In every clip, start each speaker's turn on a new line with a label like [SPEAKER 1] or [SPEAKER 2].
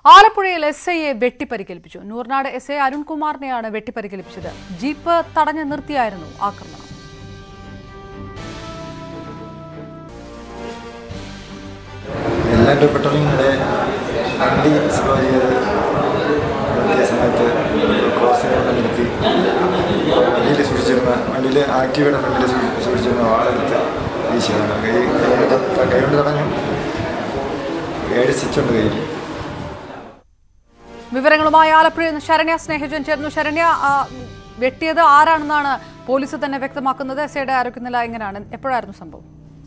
[SPEAKER 1] ആലപ്പുഴയിൽ എസ് ഐയെ വെട്ടിപ്പരിക്കേൽപ്പിച്ചു നൂർനാട് എസ് ഐ അരുൺകുമാറിനെയാണ് വെട്ടിപ്പരിക്കേൽപ്പിച്ചത് ജീപ്പ് തടഞ്ഞു നിർത്തിയായിരുന്നു ആക്രമണം
[SPEAKER 2] എല്ലാവരുടെ പെട്രോളിങ്ങിനിടെ വണ്ടി സ്ലോ ചെയ്ത് നിർത്തിയ സമയത്ത് ക്രോസ് ചെയ്തുകൊണ്ട് നിർത്തി വണ്ടിയിൽ സൂക്ഷിച്ചിരുന്ന വണ്ടിയിൽ ആക്റ്റീവയുടെ ഫ്രണ്ടിൽ സൂക്ഷിച്ചിരുന്ന വാളെടുത്ത് വീശിയതാണ് കൈ കൈകൊണ്ട് ത- കൈകൊണ്ട് തടഞ്ഞു ഏഴ് സ്റ്റിച്ചുണ്ട് കയ്യിൽ
[SPEAKER 1] വിവരങ്ങളുമായി ആലപ്പുഴയിൽ നിന്ന് ശരണ്യ സ്നേഹജൻ ചേർന്നു ശരണ്യ ആ, വെട്ടിയത് ആരാണെന്നാണ് പോലീസ് തന്നെ വ്യക്തമാക്കുന്നത് എസ് ഐയുടെ ആരോഗ്യനില എങ്ങനെയാണ് എപ്പോഴായിരുന്നു സംഭവം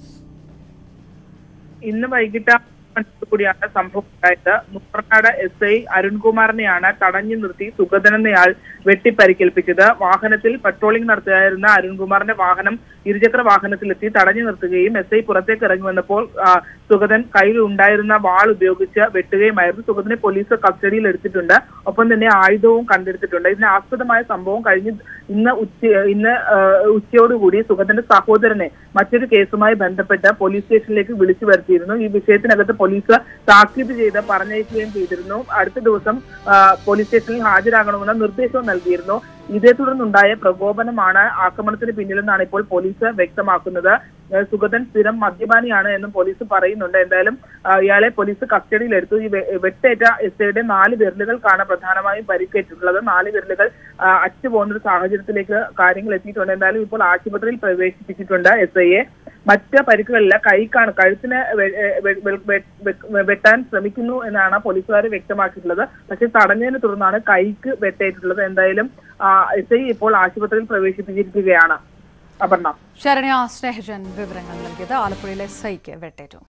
[SPEAKER 3] ഇന്ന് വൈകിട്ട് മണിക്കൂർ കൂടിയാണ് സംഭവം ഉണ്ടായത് മുപ്പർനാട് എസ് ഐ അരുൺകുമാറിനെയാണ് തടഞ്ഞു നിർത്തി സുഗതൻ എന്നയാൾ വെട്ടിപ്പരിക്കേൽപ്പിച്ചത് വാഹനത്തിൽ പട്രോളിംഗ് നടത്തുകയായിരുന്ന അരുൺകുമാറിന്റെ വാഹനം ഇരുചക്ര വാഹനത്തിലെത്തി തടഞ്ഞു നിർത്തുകയും എസ് ഐ പുറത്തേക്ക് ഇറങ്ങി വന്നപ്പോൾ ആ, സുഗതൻ കയ്യിൽ ഉണ്ടായിരുന്ന വാൾ ഉപയോഗിച്ച് വെട്ടുകയുമായിരുന്നു സുഗതനെ പോലീസ് കസ്റ്റഡിയിൽ എടുത്തിട്ടുണ്ട് ഒപ്പം തന്നെ ആയുധവും കണ്ടെടുത്തിട്ടുണ്ട് ഇതിന് ആസ്പദമായ സംഭവം കഴിഞ്ഞ് ഇന്ന് ഉച്ച ഇന്ന് ആ, ഉച്ചയോടുകൂടി സുഗതന്റെ സഹോദരനെ മറ്റൊരു കേസുമായി ബന്ധപ്പെട്ട് പോലീസ് സ്റ്റേഷനിലേക്ക് വിളിച്ചു വരുത്തിയിരുന്നു ഈ വിഷയത്തിനകത്ത് പോലീസ് താക്കീത് ചെയ്ത് പറഞ്ഞയക്കുകയും ചെയ്തിരുന്നു അടുത്ത ദിവസം ആ, പോലീസ് സ്റ്റേഷനിൽ ഹാജരാകണമെന്ന നിർദ്ദേശവും നൽകിയിരുന്നു ഇതേ തുടർന്നുണ്ടായ പ്രകോപനമാണ് ആക്രമണത്തിന് പിന്നിലെന്നാണ് ഇപ്പോൾ പോലീസ് വ്യക്തമാക്കുന്നത് ഏ, സുഗതൻ സ്ഥിരം മദ്യപാനിയാണ് എന്നും പോലീസ് പറയുന്നുണ്ട് എന്തായാലും ആ, ഇയാളെ പോലീസ് കസ്റ്റഡിയിലെടുത്തു ഈ വെ- വെട്ടേറ്റ എസ് ഐയുടെ നാല് വിരലുകൾക്കാണ് പ്രധാനമായും പരിക്കേറ്റിട്ടുള്ളത് നാല് വിരലുകൾ ആ, അറ്റു പോകുന്ന ഒരു സാഹചര്യത്തിലേക്ക് കാര്യങ്ങൾ എത്തിയിട്ടുണ്ട് എന്തായാലും ഇപ്പോൾ ആശുപത്രിയിൽ പ്രവേശിപ്പിച്ചിട്ടുണ്ട് എസ് ഐയെ മറ്റ് പരിക്കുകളില്ല കൈക്കാണ് കഴുത്തിന് വെ- ഏ, വെ- വെ- വെ- വെ- വെട്ടാൻ ശ്രമിക്കുന്നു എന്നാണ് പോലീസുകാർ വ്യക്തമാക്കിയിട്ടുള്ളത് പക്ഷേ തടഞ്ഞതിനെ തുടർന്നാണ് കൈക്ക് വെട്ടേറ്റിട്ടുള്ളത് എന്തായാലും എസ് ഐ ഇപ്പോൾ ആശുപത്രിയിൽ പ്രവേശിപ്പിച്ചിരിക്കുകയാണ് അപർണ
[SPEAKER 1] ശരണ്യ സ്നേഹജൻ വിവരങ്ങൾ നൽകിയത് ആലപ്പുഴയിലെ എസ് ഐക്ക് വെട്ടേറ്റു